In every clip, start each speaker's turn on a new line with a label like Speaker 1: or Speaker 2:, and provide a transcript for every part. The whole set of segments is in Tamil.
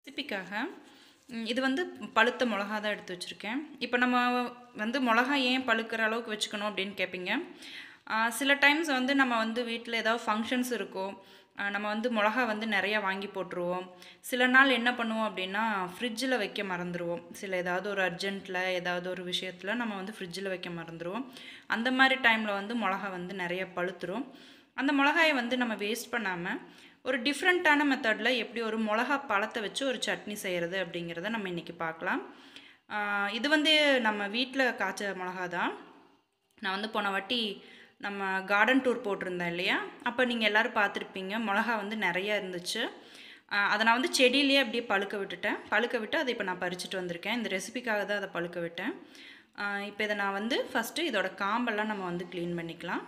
Speaker 1: ரெசிபிக்காக ம், இது வந்து பழுத்த மிளகா தான் எடுத்து வச்சுருக்கேன் இப்போ நம்ம வந்து மிளகா ஏன் பழுக்கிற அளவுக்கு வச்சுக்கணும் அப்படின்னு கேட்பீங்க ஆ, சில டைம்ஸ் வந்து நம்ம வந்து வீட்டில் ஏதாவது ஃபங்க்ஷன்ஸ் இருக்கும் ஆ, நம்ம வந்து மிளகா வந்து நிறையா வாங்கி போட்டுருவோம் சில நாள் என்ன பண்ணுவோம் அப்படின்னா ஃப்ரிட்ஜில் வைக்க மறந்துடுவோம் சில ஏதாவது ஒரு அர்ஜென்ட்டில் ஏதாவது ஒரு விஷயத்தில் நம்ம வந்து ஃப்ரிட்ஜில் வைக்க மறந்துடுவோம் அந்த மாதிரி டைமில் வந்து மிளகா வந்து நிறைய பழுத்துரும் அந்த மிளகாயை வந்து நம்ம வேஸ்ட் பண்ணாமல் ஒரு டிஃப்ரெண்ட்டான மெத்தடில் எப்படி ஒரு மிளகா பழத்தை வச்சு ஒரு சட்னி செய்கிறது அப்படிங்கிறத நம்ம இன்றைக்கி பார்க்கலாம் ஆஹ் இது வந்து நம்ம வீட்டில் காய்ச்ச மிளகா தான் நான் வந்து போன வாட்டி நம்ம கார்டன் டூர் போட்டிருந்தேன் இல்லையா அப்போ நீங்கள் எல்லோரும் பார்த்துருப்பீங்க மிளகா வந்து நிறையா இருந்துச்சு ஆஹ் அதை நான் வந்து செடியிலேயே அப்படியே பழுக்க விட்டுட்டேன் பழுக்க விட்டு அதை இப்போ நான் பறிச்சுட்டு வந்திருக்கேன் இந்த ரெசிபிக்காக தான் அதை பழுக்க விட்டேன் ஆஹ் இப்போ இதை நான் வந்து ஃபஸ்ட்டு இதோட காம்பெல்லாம் நம்ம வந்து க்ளீன் பண்ணிக்கலாம்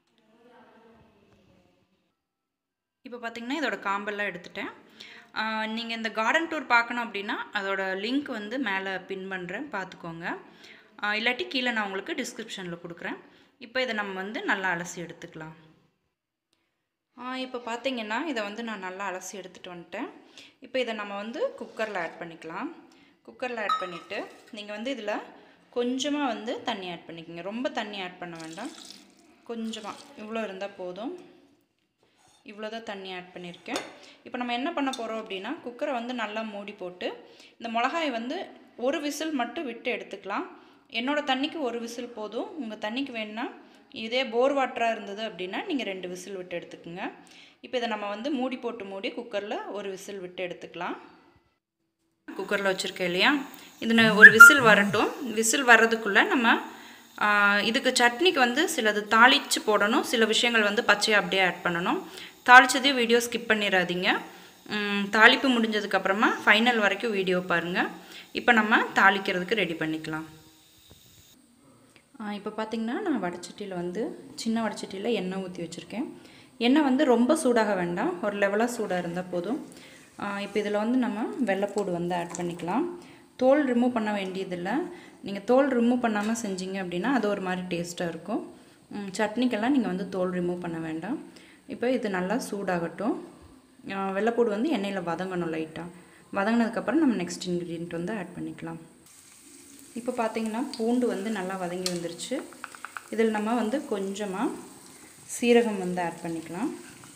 Speaker 1: இப்போ பார்த்தீங்கன்னா இதோட காம்பெல்லாம் எடுத்துட்டேன் நீங்கள் இந்த கார்டன் டூர் பார்க்கணும் அப்படின்னா அதோட லிங்க் வந்து மேலே பின் பண்ணுறேன் பார்த்துக்கோங்க ஆஹ் இல்லாட்டி கீழே நான் உங்களுக்கு டிஸ்கிரிப்ஷனில் கொடுக்குறேன் இப்போ இதை நம்ம வந்து நல்லா அலசி எடுத்துக்கலாம் இப்போ பார்த்தீங்கன்னா இதை வந்து நான் நல்லா அலசி எடுத்துகிட்டு வந்துட்டேன் இப்போ இதை நம்ம வந்து குக்கரில் ஆட் பண்ணிக்கலாம் குக்கரில் ஆட் பண்ணிவிட்டு நீங்கள் வந்து இதில் கொஞ்சமாக வந்து தண்ணி ஆட் பண்ணிக்கோங்க ரொம்ப தண்ணி ஆட் பண்ண வேண்டாம் கொஞ்சமாக இவ்வளோ இருந்தால் போதும் இவ்வளோ தான் தண்ணி ஆட் பண்ணியிருக்கேன் இப்போ நம்ம என்ன பண்ண போகிறோம் அப்படின்னா குக்கரை வந்து நல்லா மூடி போட்டு இந்த மிளகாயை வந்து ஒரு விசில் மட்டும் விட்டு எடுத்துக்கலாம் என்னோடய தண்ணிக்கு ஒரு விசில் போதும் உங்கள் தண்ணிக்கு வேணுன்னா இதே போர் வாட்டராக இருந்தது அப்படின்னா நீங்கள் ரெண்டு விசில் விட்டு எடுத்துக்கோங்க இப்போ இதை நம்ம வந்து மூடி போட்டு மூடி குக்கரில் ஒரு விசில் விட்டு எடுத்துக்கலாம் குக்கரில் வச்சுருக்கேன் இல்லையா இது நான் ஒரு விசில் வரட்டும் விசில் வர்றதுக்குள்ளே நம்ம ஆ, இதுக்கு சட்னிக்கு வந்து சிலது தாளித்து போடணும் சில விஷயங்கள் வந்து பச்சையாக அப்படியே ஆட் பண்ணணும் தாளித்ததையும் வீடியோ ஸ்கிப் பண்ணிடாதீங்க ம், தாளிப்பு முடிஞ்சதுக்கப்புறமா ஃபைனல் வரைக்கும் வீடியோ பாருங்கள் இப்போ நம்ம தாளிக்கிறதுக்கு ரெடி பண்ணிக்கலாம் இப்போ பார்த்தீங்கன்னா நான் வடச்சட்டியில் வந்து சின்ன வடச்சட்டியில் எண்ணெய் ஊற்றி வச்சுருக்கேன் எண்ணெய் வந்து ரொம்ப சூடாக வேண்டாம் ஒரு லெவலாக சூடாக இருந்தால் போதும் இப்போ இதில் வந்து நம்ம வெள்ளைப்பூடு வந்து ஆட் பண்ணிக்கலாம் தோல் ரிமூவ் பண்ண வேண்டியதில்லை நீங்கள் தோல் ரிமூவ் பண்ணாமல் செஞ்சீங்க அப்படின்னா அது ஒரு மாதிரி டேஸ்ட்டாக இருக்கும் ம், சட்னிக்கெல்லாம் நீங்கள் வந்து தோல் ரிமூவ் பண்ண வேண்டாம் இப்போ இது நல்லா சூடாகட்டும் ஆ, வெள்ளைப்பூடு வந்து எண்ணெயில் வதங்கணும் லைட்டாக வதங்கினதுக்கப்புறம் நம்ம நெக்ஸ்ட் இன்க்ரீடியன்ட் வந்து ஆட் பண்ணிக்கலாம் இப்போ பார்த்தீங்கன்னா பூண்டு வந்து நல்லா வதங்கி வந்துருச்சு இதில் நம்ம வந்து கொஞ்சமாக சீரகம் வந்து ஆட் பண்ணிக்கலாம்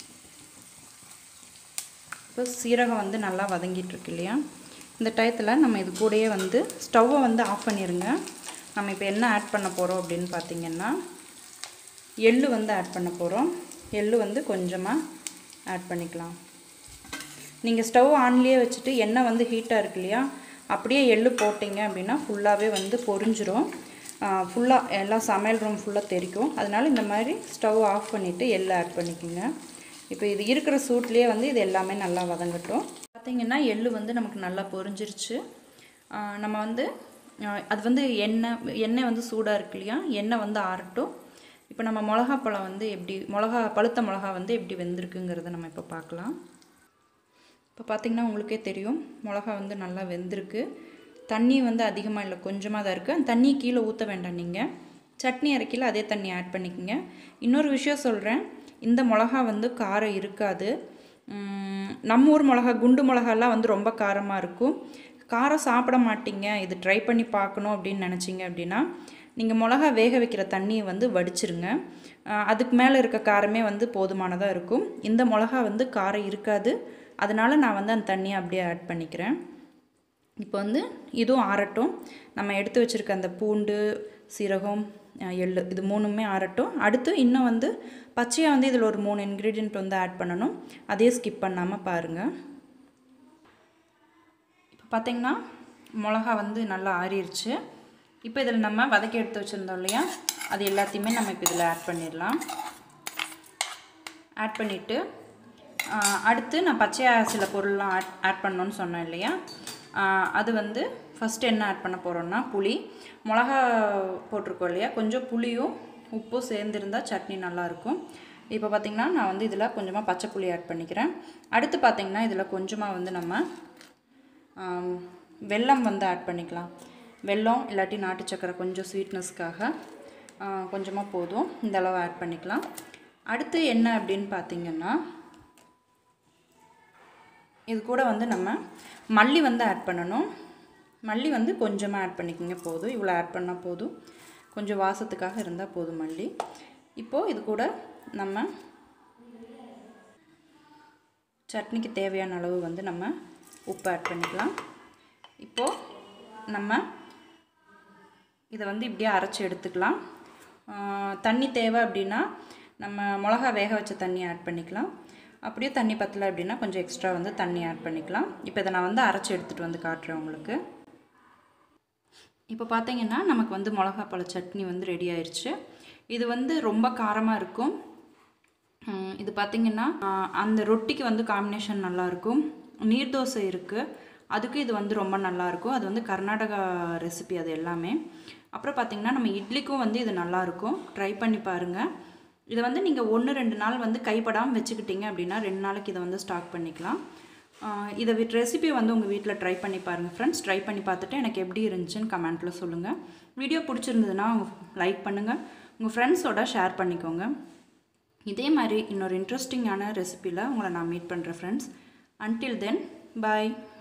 Speaker 1: இப்போ சீரகம் வந்து நல்லா வதங்கிட்டு இருக்கு இல்லையா இந்த டயத்தில் நம்ம இது கூடயே வந்து ஸ்டவ்வை வந்து ஆஃப் பண்ணிடுங்க நம்ம இப்போ என்ன ஆட் பண்ண போகிறோம் அப்படின்னு பார்த்தீங்கன்னா எள்ளு வந்து ஆட் பண்ண போகிறோம் எள்ளு வந்து கொஞ்சமாக ஆட் பண்ணிக்கலாம் நீங்கள் ஸ்டவ் ஆன்லேயே வச்சுட்டு எண்ணெய் வந்து ஹீட்டாக இருக்கு இல்லையா அப்படியே எள்ளு போட்டிங்க அப்படின்னா ஃபுல்லாகவே வந்து பொரிஞ்சிரும் ஃபுல்லாக எல்லாம் சமையல் ரூம் ஃபுல்லாக தெரிக்கும் அதனால இந்த மாதிரி ஸ்டவ் ஆஃப் பண்ணிவிட்டு எள்ளு ஆட் பண்ணிக்கோங்க இப்போ இது இருக்கிற சூட்லேயே வந்து இது எல்லாமே நல்லா வதங்கட்டும் பார்த்திங்கன்னா எள்ளு வந்து நமக்கு நல்லா பொரிஞ்சிருச்சு ஆ, நம்ம வந்து ஆ, அது வந்து எண்ணெய் எண்ணெய் வந்து சூடாக இருக்கு இல்லையா எண்ணெய் வந்து ஆறட்டும் இப்போ நம்ம மிளகா பழம் வந்து எப்படி மிளகா பழுத்த மிளகா வந்து எப்படி வெந்திருக்குங்கிறத நம்ம இப்போ பார்க்கலாம் இப்போ பார்த்தீங்கன்னா உங்களுக்கே தெரியும் மிளகா வந்து நல்லா வெந்திருக்கு தண்ணி வந்து அதிகமாக இல்லை கொஞ்சமாக தான் இருக்குது அந்த தண்ணியை கீழே ஊற்ற வேண்டாம் நீங்கள் சட்னி அரைக்கையில் அதே தண்ணி ஆட் பண்ணிக்கோங்க இன்னொரு விஷயம் சொல்கிறேன் இந்த மிளகா வந்து காரம் இருக்காது உம், நம்ம ஊர் மிளகா குண்டு மிளகாலாம் வந்து ரொம்ப காரமாக இருக்கும் காரம் சாப்பிட மாட்டீங்க இது ட்ரை பண்ணி பார்க்கணும் அப்படின்னு நினச்சிங்க அப்படின்னா நீங்கள் மிளகா வேக வைக்கிற தண்ணியை வந்து வடிச்சிருங்க அஹ் அதுக்கு மேலே இருக்க காரமே வந்து போதுமானதாக இருக்கும் இந்த மிளகா வந்து காரம் இருக்காது அதனால் நான் வந்து அந்த தண்ணியை அப்படியே ஆட் பண்ணிக்கிறேன் இப்போ வந்து இதுவும் ஆறட்டும் நம்ம எடுத்து வச்சுருக்க அந்த பூண்டு சீரகம் அஹ் எள்ளு இது மூணுமே ஆறட்டும் அடுத்து இன்னும் வந்து பச்சையாக வந்து இதில் ஒரு மூணு இன்க்ரீடியன்ட் வந்து ஆட் பண்ணணும் அதே ஸ்கிப் பண்ணாமல் பாருங்கள் இப்போ பார்த்தீங்கன்னா மிளகா வந்து நல்லா ஆறிடுச்சு இப்போ இதில் நம்ம வதக்கி எடுத்து வச்சுருந்தோம் இல்லையா அது எல்லாத்தையுமே நம்ம இப்போ இதில் ஆட் பண்ணிடலாம் ஆட் பண்ணிவிட்டு அடுத்து நான் பச்சையாக சில பொருள்லாம் ஆட் ஆட் பண்ணணும்னு சொன்னேன் இல்லையா ஆஹ் அது வந்து ஃபஸ்ட்டு என்ன ஆட் பண்ண போகிறோம்னா புளி மிளகா போட்டிருக்கோம் இல்லையா கொஞ்சம் புளியும் உப்பும் சேர்ந்துருந்தால் சட்னி நல்லாயிருக்கும் இப்போ பார்த்திங்கன்னா நான் வந்து இதில் கொஞ்சமாக பச்சை புளி ஆட் பண்ணிக்கிறேன் அடுத்து பார்த்திங்கன்னா இதில் கொஞ்சமாக வந்து நம்ம ஆம், வெல்லம் வந்து ஆட் பண்ணிக்கலாம் வெல்லம் இல்லாட்டி நாட்டு சக்கரை கொஞ்சம் ஸ்வீட்னஸ்க்காக கொஞ்சமாக போதும் இந்த அளவு ஆட் பண்ணிக்கலாம் அடுத்து என்ன அப்படின்னு பார்த்தீங்கன்னா இது கூட வந்து நம்ம மல்லி வந்து ஆட் பண்ணணும் மல்லி வந்து கொஞ்சமாக ஆட் பண்ணிக்கோங்க போதும் இவ்வளோ ஆட் பண்ணால் போதும் கொஞ்சம் வாசத்துக்காக இருந்தால் போதும் மல்லி இப்போது இது கூட நம்ம சட்னிக்கு தேவையான அளவு வந்து நம்ம உப்பு ஆட் பண்ணிக்கலாம் இப்போது நம்ம இதை வந்து இப்படியே அரைச்சி எடுத்துக்கலாம் தண்ணி தேவை அப்படின்னா நம்ம மிளகா வேக வச்ச தண்ணி ஆட் பண்ணிக்கலாம் அப்படியே தண்ணி பத்தலை அப்படின்னா கொஞ்சம் எக்ஸ்ட்ரா வந்து தண்ணி ஆட் பண்ணிக்கலாம் இப்போ இதை நான் வந்து அரைச்சி எடுத்துகிட்டு வந்து காட்டுறேன் உங்களுக்கு இப்போ பார்த்தீங்கன்னா நமக்கு வந்து மிளகா பழ சட்னி வந்து ரெடி ஆயிடுச்சு இது வந்து ரொம்ப காரமாக இருக்கும் இது பார்த்திங்கன்னா அந்த ரொட்டிக்கு வந்து காம்பினேஷன் நல்லாயிருக்கும் நீர் தோசை இருக்குது அதுக்கு இது வந்து ரொம்ப நல்லாயிருக்கும் அது வந்து கர்நாடகா ரெசிபி அது எல்லாமே அப்புறம் பார்த்திங்கன்னா நம்ம இட்லிக்கும் வந்து இது நல்லாயிருக்கும் ட்ரை பண்ணி பாருங்கள் இதை வந்து நீங்கள் ஒன்று ரெண்டு நாள் வந்து கைப்படாமல் வச்சுக்கிட்டீங்க அப்படின்னா ரெண்டு நாளைக்கு இதை வந்து ஸ்டாக் பண்ணிக்கலாம் இதை வித் ரெசிபி வந்து உங்கள் வீட்டில் ட்ரை பண்ணி பாருங்கள் ஃப்ரெண்ட்ஸ் ட்ரை பண்ணி பார்த்துட்டு எனக்கு எப்படி இருந்துச்சுன்னு கமெண்ட்டில் சொல்லுங்கள் வீடியோ பிடிச்சிருந்ததுன்னா லைக் பண்ணுங்கள் உங்கள் ஃப்ரெண்ட்ஸோட ஷேர் பண்ணிக்கோங்க இதே மாதிரி இன்னொரு இன்ட்ரெஸ்டிங்கான ரெசிப்பியில் உங்களை நான் மீட் பண்ணுறேன் ஃப்ரெண்ட்ஸ் அன்டில் தென் பாய்